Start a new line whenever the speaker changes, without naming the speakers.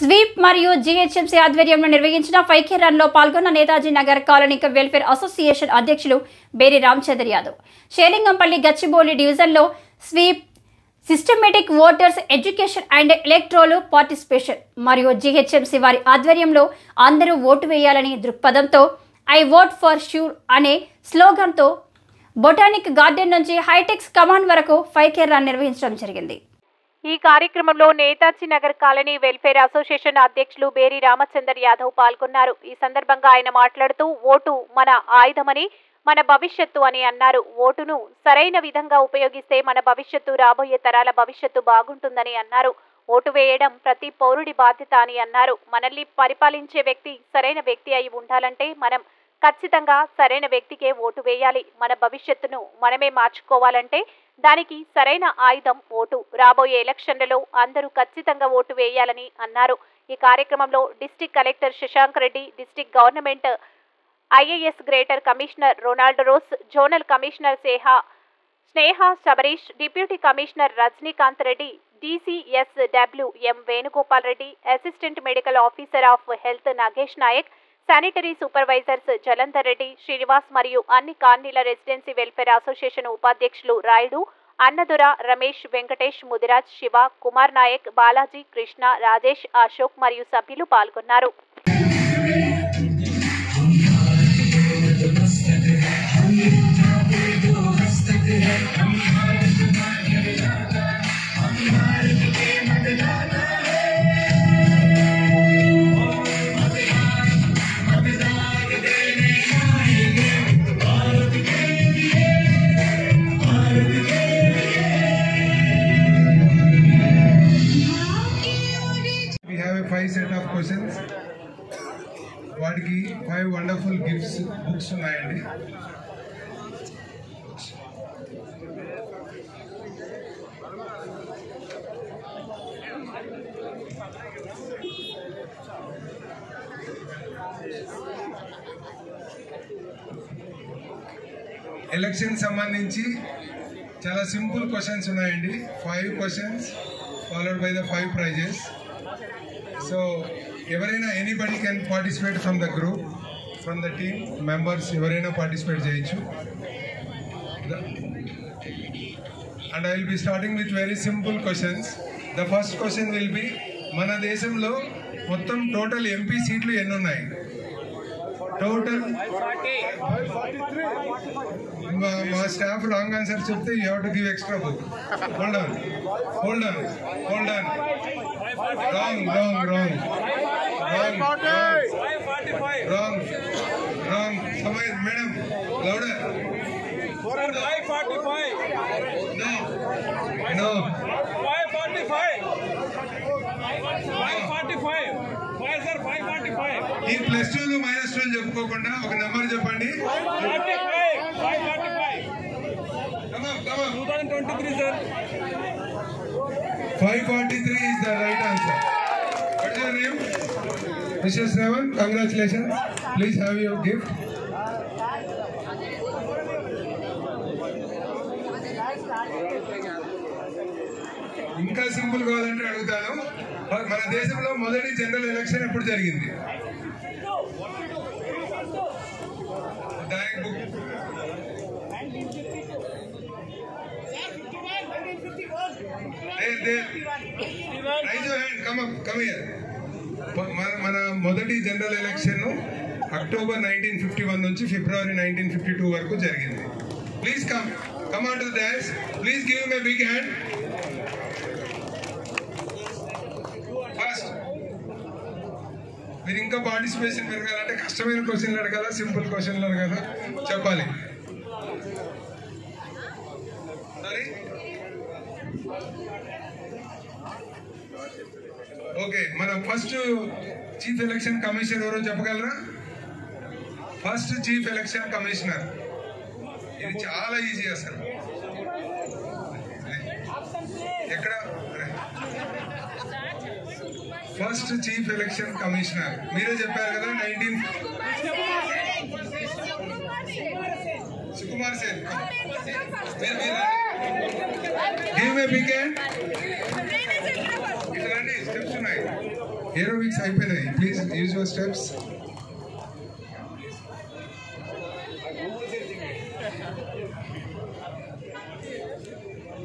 Sweep మరియు GHMC ఆధ్వర్యంలో నిర్వహించిన ఫైకే రన్ లో పాల్గొన్న Netaji Nagar colony welfare association అధ్యక్షులు బేరి రామచంద్ర యాదవ్ షేలింగంపల్లి గచ్చిబౌలి డివిజన్లో SVEEP systematic voters education and electoral participation మరియు జీహెచ్ఎంసీ వారి ఆధ్వర్యంలో అందరూ ఓటు వేయాలని దృక్పథంతో ఐ ఓట్ ఫర్ ష్యూర్ అనే స్లోగన్తో బొటానిక్ గార్డెన్ నుంచి హైటెక్స్ కమాండ్ వరకు ఫైకే రన్ నిర్వహించడం జరిగింది
ఈ కార్యక్రమంలో Netaji Nagar colony welfare association అధ్యక్షులు బేరి రామచందర్ యాదవ్ పాల్గొన్నారు ఈ సందర్భంగా ఆయన మాట్లాడుతూ ఓటు మన ఆయుధమని మన భవిష్యత్తు అని అన్నారు ఓటును సరైన విధంగా ఉపయోగిస్తే మన భవిష్యత్తు రాబోయే తరాల భవిష్యత్తు బాగుంటుందని అన్నారు ఓటు వేయడం ప్రతి పౌరుడి బాధ్యత అని అన్నారు మనల్ని పరిపాలించే వ్యక్తి సరైన వ్యక్తి అయి ఉండాలంటే మనం ఖచ్చితంగా సరైన వ్యక్తికే ఓటు వేయాలి మన భవిష్యత్తును మనమే మార్చుకోవాలంటే దానికి సరైన ఆయుధం ఓటు రాబోయే ఎలక్షన్లలో అందరూ ఖచ్చితంగా ఓటు వేయాలని అన్నారు ఈ కార్యక్రమంలో district collector Shashank Reddy district government IAS greater commissioner Ronald Rose zonal commissioner సేహా Sneha Sabarish deputy commissioner Rajinikanth Reddy DCS W M Venugopal Reddy assistant medical officer of health Nagesh Nayak sanitary supervisors Jalandhar Reddy Srinivas మరియు అన్ని కాలనీల రెసిడెన్సీ వెల్ఫేర్ అసోసియేషన్ ఉపాధ్యక్షులు రాయుడు అన్నదుర రమేష్ వెంకటేష్ ముదిరాజ్ శివ కుమార్ నాయక్ బాలాజీ కృష్ణ రాజేష్ అశోక్ మరియు సభ్యులు పాల్గొన్నారు
We have a five set of questions. వాటికి five wonderful gifts books ఉన్నాయండి election సంబంధించి చాలా సింపుల్ క్వశ్చన్స్ ఉన్నాయండి five questions followed by the five prizes so ఎవరైనా anybody can participate from the group from the team members ఎవరైనా participate చేయొచ్చు and I will be starting with very simple questions the first question will be మన దేశంలో మొత్తం total MP సీట్లు ఎన్ని ఉన్నాయి total మా మా స్టాఫ్ రాంగ్ ఆన్సర్ చెప్తే you have to give extra book hold on hold on hold on wrong wrong wrong wrong wrong wrong సమయ మేడం లౌడర్ నో నో ఈ ప్లస్ టూ మైనస్ టూ చెప్పుకోకుండా ఒక నెంబర్ చెప్పండి five forty three is the right answer what your name mister Shravan congratulation please have your gift ఇంకా simple కావాలంటే అడుగుతాను మన దేశంలో మొదటి జనరల్ ఎలక్షన్ ఎప్పుడు జరిగింది దానికి book There, there. Raise your hand. Come up. Come here. మన మన మొదటి general election October nineteen fifty one నుంచి ఫిబ్రవరి నైన్టీన్ ఫిఫ్టీ టూ వరకు జరిగింది please come come on to dash please give my big hand first మీరు ఇంకా participation పెరగాలంటే కష్టమైన క్వశ్చన్లు అడగాల సింపుల్ క్వశ్చన్లు అడగాల చెప్పాలి సారీ ఓకే మనం ఫస్ట్ చీఫ్ ఎలక్షన్ కమిషనర్ ఎవరో చెప్పగలరా ఫస్ట్ చీఫ్ ఎలక్షన్ కమిషనర్ ఇది చాలా ఈజీ అసలు ఎక్కడ ఫస్ట్ చీఫ్ ఎలక్షన్ కమిషనర్ మీరే చెప్పారు కదా నైన్టీన్ సుకుమార్ సేన్ మీరు మీరు గివ్ మే బిగ్ హ్యాండ్ ఇట్లా రండి స్టెప్స్ ఉన్నాయి ఏరోబిక్స్ అయిపోయినాయి ప్లీజ్ యూజ్ యువర్ స్టెప్స్